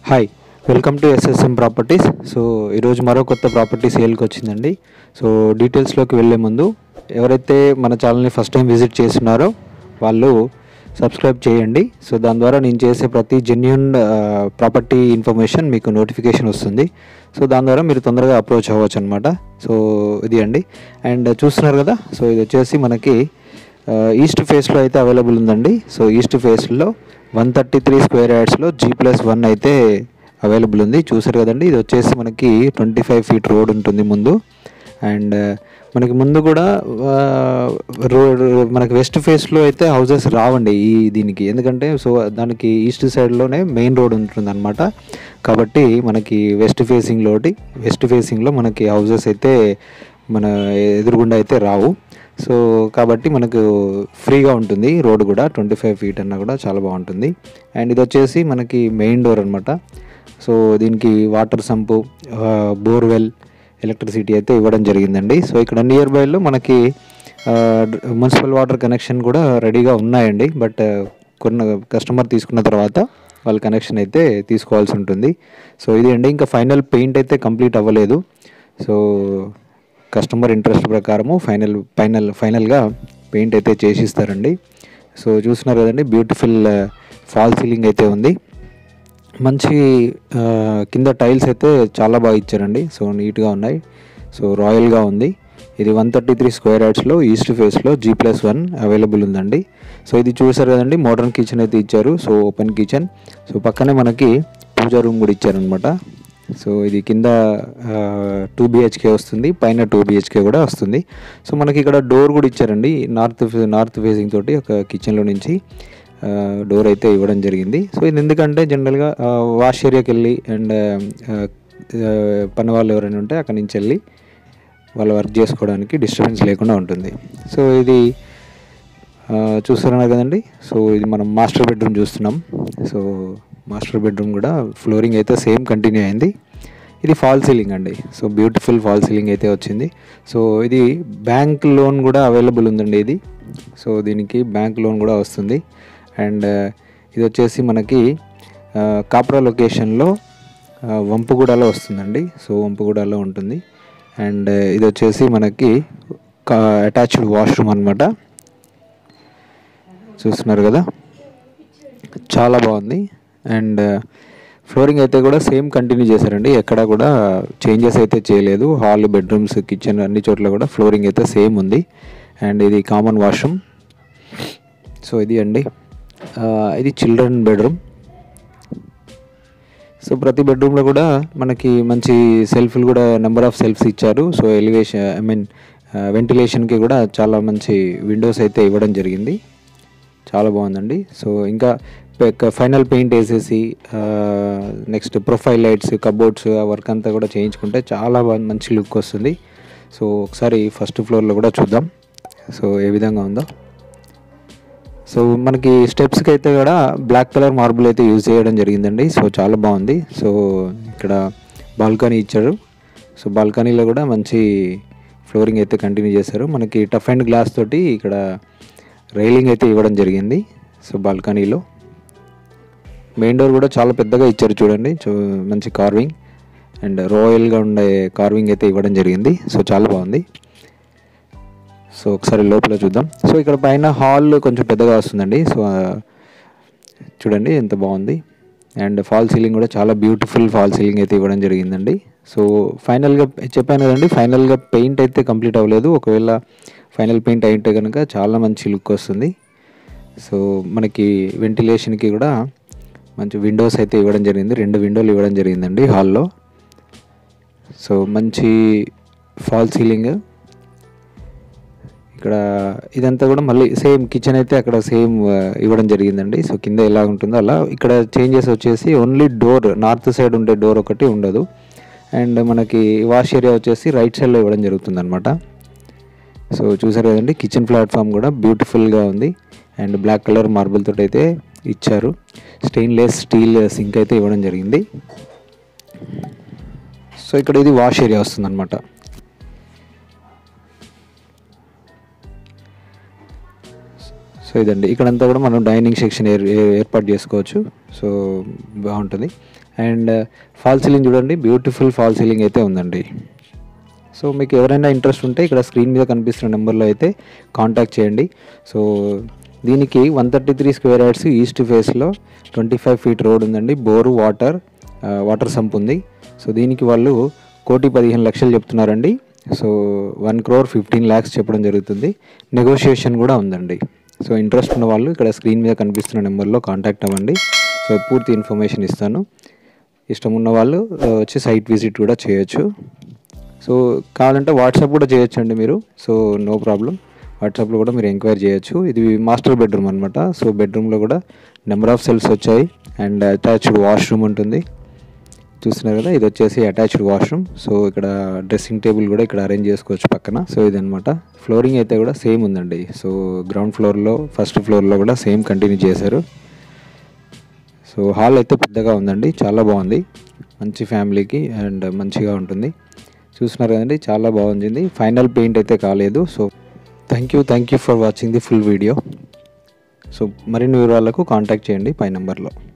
hi welcome to SSM properties so ఈరోజు మరో కొత్త ప్రాపర్టీ సేల్కి వచ్చిందండి సో డీటెయిల్స్లోకి వెళ్ళే ముందు ఎవరైతే మన ఛానల్ని ఫస్ట్ టైం విజిట్ చేస్తున్నారో వాళ్ళు సబ్స్క్రైబ్ చేయండి సో దాని ద్వారా నేను చేసే ప్రతి జెన్యున్ ప్రాపర్టీ ఇన్ఫర్మేషన్ మీకు నోటిఫికేషన్ వస్తుంది సో దాని ద్వారా మీరు తొందరగా అప్రోచ్ అవ్వచ్చు అనమాట సో ఇది అండి అండ్ చూస్తున్నారు కదా సో ఇది వచ్చేసి మనకి ఈస్ట్ ఫేస్లో అయితే అవైలబుల్ ఉందండి సో ఈస్ట్ ఫేస్లో వన్ థర్టీ త్రీ స్క్వేర్ యార్డ్స్లో జీ ప్లస్ వన్ అయితే అవైలబుల్ ఉంది చూసారు కదండి ఇది వచ్చేసి మనకి ట్వంటీ ఫైవ్ ఫీట్ రోడ్ ఉంటుంది ముందు అండ్ మనకి ముందు కూడా రోడ్ మనకి వెస్ట్ ఫేస్లో అయితే హౌసెస్ రావండి ఈ దీనికి ఎందుకంటే సో దానికి ఈస్ట్ సైడ్లోనే మెయిన్ రోడ్ ఉంటుంది అనమాట కాబట్టి మనకి వెస్ట్ ఫేసింగ్లోటి వెస్ట్ ఫేసింగ్లో మనకి హౌసెస్ అయితే మన ఎదురుగుండా అయితే రావు సో కాబట్టి మనకు ఫ్రీగా ఉంటుంది రోడ్ కూడా ట్వంటీ ఫైవ్ ఫీట్ అన్నా కూడా చాలా బాగుంటుంది అండ్ ఇది వచ్చేసి మనకి మెయిన్ డోర్ అనమాట సో దీనికి వాటర్ సంపు బోర్వెల్ ఎలక్ట్రిసిటీ అయితే ఇవ్వడం జరిగిందండి సో ఇక్కడ నియర్ బైలో మనకి మున్సిపల్ వాటర్ కనెక్షన్ కూడా రెడీగా ఉన్నాయండి బట్ కొన్ని కస్టమర్ తీసుకున్న తర్వాత వాళ్ళ కనెక్షన్ అయితే తీసుకోవాల్సి ఉంటుంది సో ఇది అండి ఇంకా ఫైనల్ పెయింట్ అయితే కంప్లీట్ అవ్వలేదు సో కస్టమర్ ఇంట్రెస్ట్ ప్రకారము ఫైనల్ ఫైనల్ ఫైనల్గా పెయింట్ అయితే చేసిస్తారండి సో చూస్తున్నారు కదండి బ్యూటిఫుల్ ఫాల్ సీలింగ్ అయితే ఉంది మంచి ఆ, కింద టైల్స్ అయితే చాలా బాగా ఇచ్చారండి సో నీట్గా ఉన్నాయి సో రాయల్గా ఉంది ఇది వన్ థర్టీ త్రీ స్క్వేర్ యార్డ్స్లో ఈస్ట్ ఫేస్లో జీ ప్లస్ వన్ అవైలబుల్ ఉందండి సో ఇది చూసారు కదండి మోడర్న్ కిచెన్ అయితే ఇచ్చారు సో ఓపెన్ కిచెన్ సో పక్కనే మనకి పూజా రూమ్ కూడా ఇచ్చారనమాట సో ఇది కింద టూ బిహెచ్కే వస్తుంది పైన టూ బిహెచ్కే కూడా వస్తుంది సో మనకి ఇక్కడ డోర్ కూడా ఇచ్చారండి నార్త్ నార్త్ ఫేసింగ్ తోటి ఒక కిచెన్లో నుంచి డోర్ అయితే ఇవ్వడం జరిగింది సో ఇది ఎందుకంటే జనరల్గా వాష్ ఏరియాకి వెళ్ళి అండ్ పని వాళ్ళు ఎవరైనా ఉంటే అక్కడి నుంచి వెళ్ళి వాళ్ళు వర్క్ చేసుకోవడానికి డిస్టర్బెన్స్ లేకుండా ఉంటుంది సో ఇది ఆ, చూస్తున్నారు కదండి సో ఇది మనం మాస్టర్ బెడ్రూమ్ చూస్తున్నాం సో మాస్టర్ బెడ్రూమ్ కూడా ఫ్లోరింగ్ అయితే సేమ్ కంటిన్యూ అయింది ఇది ఫాల్ సీలింగ్ అండి సో బ్యూటిఫుల్ ఫాల్ సీలింగ్ అయితే వచ్చింది సో ఇది బ్యాంక్ లోన్ కూడా అవైలబుల్ ఉందండి ఇది సో దీనికి బ్యాంక్ లోన్ కూడా వస్తుంది అండ్ ఇది వచ్చేసి మనకి ఆ, కాప్రా లొకేషన్లో ఆ, వంపుగూడలో వస్తుందండి సో వంపుగూడలో ఉంటుంది అండ్ ఇది వచ్చేసి మనకి అటాచ్డ్ వాష్రూమ్ అనమాట చూస్తున్నారు కదా చాలా బాగుంది అండ్ ఫ్లోరింగ్ అయితే కూడా సేమ్ కంటిన్యూ చేశారండి ఎక్కడ కూడా చేంజెస్ అయితే చేయలేదు హాల్ బెడ్రూమ్స్ కిచెన్ అన్ని చోట్ల కూడా ఫ్లోరింగ్ అయితే సేమ్ ఉంది అండ్ ఇది కామన్ వాష్రూమ్ సో ఇది అండి ఆ, ఇది చిల్డ్రన్ బెడ్రూమ్ సో ప్రతి బెడ్రూమ్లో కూడా మనకి మంచి సెల్ఫ్లు కూడా నెంబర్ ఆఫ్ సెల్ఫ్స్ ఇచ్చారు సో ఎలివేషన్ ఐ మీన్ వెంటిలేషన్కి కూడా చాలా మంచి విండోస్ అయితే ఇవ్వడం జరిగింది చాలా బాగుందండి సో ఇంకా ఫైనల్ పెయింట్ వేసేసి నెక్స్ట్ ప్రొఫైల్ లైట్స్ కబోర్డ్స్ ఆ వర్క్ అంతా కూడా చేయించుకుంటే చాలా బాగా మంచి లుక్ వస్తుంది సో ఒకసారి ఫస్ట్ ఫ్లోర్లో కూడా చూద్దాం సో ఏ విధంగా ఉందో సో మనకి స్టెప్స్కి అయితే కూడా బ్లాక్ కలర్ మార్బుల్ అయితే యూజ్ చేయడం జరిగిందండి సో చాలా బాగుంది సో ఇక్కడ బాల్కనీ ఇచ్చారు సో బాల్కనీలో కూడా మంచి ఫ్లోరింగ్ అయితే కంటిన్యూ చేశారు మనకి టఫ్ అండ్ గ్లాస్ తోటి ఇక్కడ రైలింగ్ అయితే ఇవ్వడం జరిగింది సో బాల్కనీలో మెయిన్ డోర్ కూడా చాలా పెద్దగా ఇచ్చారు చూడండి చూ మంచి కార్వింగ్ అండ్ రాయల్గా ఉండే కార్వింగ్ అయితే ఇవ్వడం జరిగింది సో చాలా బాగుంది సో ఒకసారి లోపల చూద్దాం సో ఇక్కడ పైన హాల్ కొంచెం పెద్దగా వస్తుందండి సో ఆ, చూడండి ఎంత బాగుంది అండ్ ఫాల్ సీలింగ్ కూడా చాలా బ్యూటిఫుల్ ఫాల్ సీలింగ్ అయితే ఇవ్వడం జరిగిందండి సో ఫైనల్గా చెప్పాను కదండి ఫైనల్గా పెయింట్ అయితే కంప్లీట్ అవ్వలేదు ఒకవేళ ఫైనల్ పెయింట్ అయితే కనుక చాలా మంచి లుక్ వస్తుంది సో మనకి వెంటిలేషన్కి కూడా మంచి విండోస్ అయితే ఇవ్వడం జరిగింది రెండు విండోలు ఇవ్వడం జరిగిందండి హాల్లో సో మంచి ఫాల్ సీలింగ్ ఇక్కడ ఇదంతా కూడా మళ్ళీ సేమ్ కిచెన్ అయితే అక్కడ సేమ్ ఇవ్వడం జరిగిందండి సో కింద ఎలా ఉంటుందో అలా ఇక్కడ చేంజెస్ వచ్చేసి ఓన్లీ డోర్ నార్త్ సైడ్ ఉండే డోర్ ఒకటి ఉండదు అండ్ మనకి వాష్ ఏరియా వచ్చేసి రైట్ సైడ్లో ఇవ్వడం జరుగుతుంది అనమాట సో చూసారు కదండి కిచెన్ ప్లాట్ఫామ్ కూడా బ్యూటిఫుల్గా ఉంది అండ్ బ్లాక్ కలర్ మార్బుల్ తోటి అయితే ఇచ్చారు స్టెయిన్లెస్ స్టీల్ సింక్ అయితే ఇవ్వడం జరిగింది సో ఇక్కడ ఇది వాష్ ఏరియా వస్తుంది సో ఇదండి ఇక్కడంతా కూడా మనం డైనింగ్ సెక్షన్ ఏర్ ఏ- ఏర్పాటు చేసుకోవచ్చు సో బాగుంటుంది అండ్ ఫాల్ సీలింగ్ చూడండి బ్యూటిఫుల్ ఫాల్ సీలింగ్ అయితే ఉందండి సో మీకు ఎవరైనా ఇంట్రెస్ట్ ఉంటే ఇక్కడ స్క్రీన్ మీద కనిపిస్తున్న నెంబర్లో అయితే కాంటాక్ట్ చేయండి సో దీనికి one thirty three square yards east ఫేస్లో ట్వంటీ ఫైవ్ ఫీట్ రోడ్ ఉందండి బోరు వాటర్ ఆ, వాటర్ సంప్ ఉంది సో దీనికి వాళ్ళు కోటి పదిహేను లక్షలు చెప్తున్నారండి so one crore fifteen lakhs చెప్పడం జరుగుతుంది నెగోషియేషన్ కూడా ఉందండి సో ఇంట్రెస్ట్ ఉన్న వాళ్ళు ఇక్కడ స్క్రీన్ మీద కనిపిస్తున్న నెంబర్లో కాంటాక్ట్ అవ్వండి సో పూర్తి ఇన్ఫర్మేషన్ ఇస్తాను ఇష్టం ఉన్న వాళ్ళు ఆ, వచ్చి సైట్ విజిట్ కూడా చేయొచ్చు సో కావాలంటే వాట్సాప్ కూడా చేయొచ్చండి మీరు సో నో ప్రాబ్లం వాట్సాప్లో కూడా మీరు ఎంక్వైరీ చేయొచ్చు ఇది మాస్టర్ బెడ్రూమ్ అనమాట సో బెడ్రూమ్లో కూడా నెంబర్ ఆఫ్ సెల్స్ వచ్చాయి అండ్ అటాచ్డ్ వాష్రూమ్ ఉంటుంది చూస్తున్నారు కదా ఇది వచ్చేసి అటాచ్డ్ వాష్రూమ్ సో ఇక్కడ డ్రెస్సింగ్ టేబుల్ కూడా ఇక్కడ అరేంజ్ చేసుకోవచ్చు పక్కన సో ఇదనమాట ఫ్లోరింగ్ అయితే కూడా సేమ్ ఉందండి సో గ్రౌండ్ ఫ్లోర్లో ఫస్ట్ ఫ్లోర్లో కూడా సేమ్ కంటిన్యూ చేశారు సో హాల్ అయితే పెద్దగా ఉందండి చాలా బాగుంది మంచి ఫ్యామిలీకి అండ్ మంచిగా ఉంటుంది చూస్తున్నారు కదండి చాలా బాగుంది ఫైనల్ పెయింట్ అయితే కాలేదు so thank you thank you for watching the full video so మరిన్ని వివరాలకు కాంటాక్ట్ చేయండి పై నెంబర్లో